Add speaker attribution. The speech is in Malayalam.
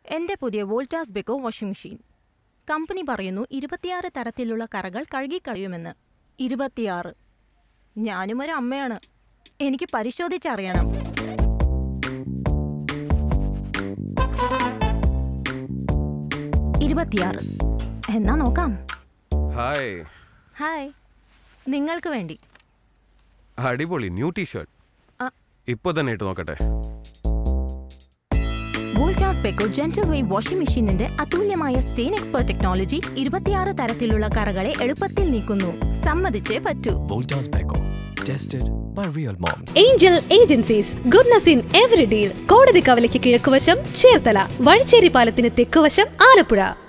Speaker 1: എന്റെ പുതിയ Voltas Beko washing machine company പറയുന്നു ഇരുപത്തിയാറ് തരത്തിലുള്ള കറകൾ കഴുകിക്കളയുമെന്ന് ഇരുപത്തിയാറ് ഞാനും ഒരു അമ്മയാണ് എനിക്ക് പരിശോധിച്ചറിയണം ഇരുപത്തിയാറ് എന്നാ നോക്കാം
Speaker 2: ഹായ്
Speaker 1: ഹായ് നിങ്ങൾക്ക് വേണ്ടി
Speaker 2: അടിപൊളി ന്യൂ ടീഷർട്ട്
Speaker 1: ആ.
Speaker 2: ഇപ്പൊ തന്നെ ഇട്ട് നോക്കട്ടെ
Speaker 1: Voltas Beko gentle wave washing മെഷീനിന്റെ അതുല്യമായ സ്റ്റെയിൻ എക്സ്പേർട്ട് ടെക്നോളജി ഇരുപത്തിയാറ് തരത്തിലുള്ള കറകളെ എളുപ്പത്തിൽ നീക്കുന്നു സമ്മതിച്ചേ പറ്റൂ
Speaker 3: Voltas Beko. Tested by real moms.
Speaker 4: Angel agencies goodness in every deal കോടതി കവലയ്ക്ക് കിഴക്കുവശം ചേർത്തല വഴിച്ചേരി പാലത്തിന് തെക്കുവശം ആലപ്പുഴ